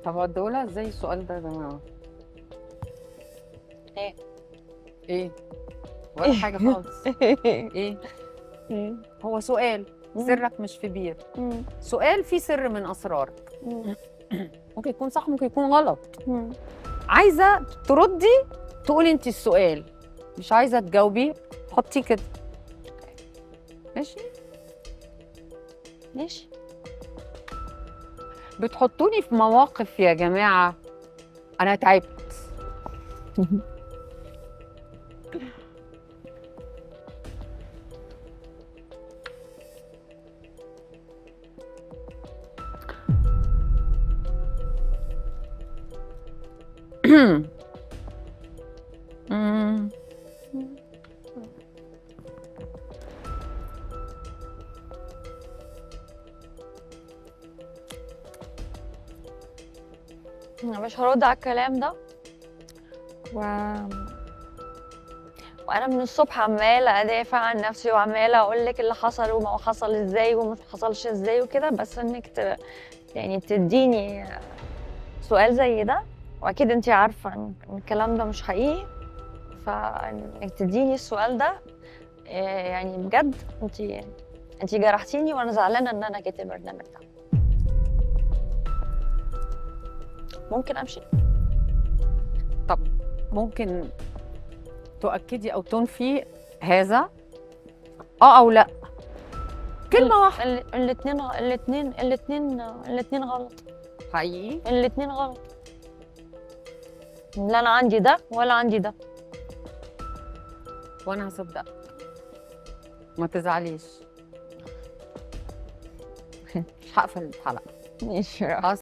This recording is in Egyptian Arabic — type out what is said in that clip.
طب ادولها ازاي السؤال ده يا جماعه ايه ايه ولا حاجه خالص ايه هو سؤال سرك مش في بير مم. سؤال فيه سر من اسرارك مم. ممكن يكون صح ممكن يكون غلط مم. عايزه تردي تقولي انت السؤال مش عايزه تجاوبي حطيه كده ماشي ماشي بتحطوني في مواقف يا جماعه انا تعبت مم. أنا مش هرد على الكلام ده و... وانا من الصبح عماله ادافع عن نفسي وعماله اقول لك اللي حصل وما حصل ازاي وما حصلش ازاي وكده بس انك ت... يعني تديني سؤال زي ده واكيد انت عارفه ان إن الكلام ده مش حقيقي فانك تديني السؤال ده إيه يعني بجد انت انت جرحتيني وانا زعلانه ان انا جيت البرنامج ده ممكن امشي طب ممكن تؤكدي او تنفي هذا اه او لا كلمه واحده الاثنين الاثنين الاثنين الاثنين غلط حقيقي الاثنين غلط لا انا عندي ده ولا عندي ده وانا هصدق ما تزعليش مش هقفل الحلقه ماشي خلاص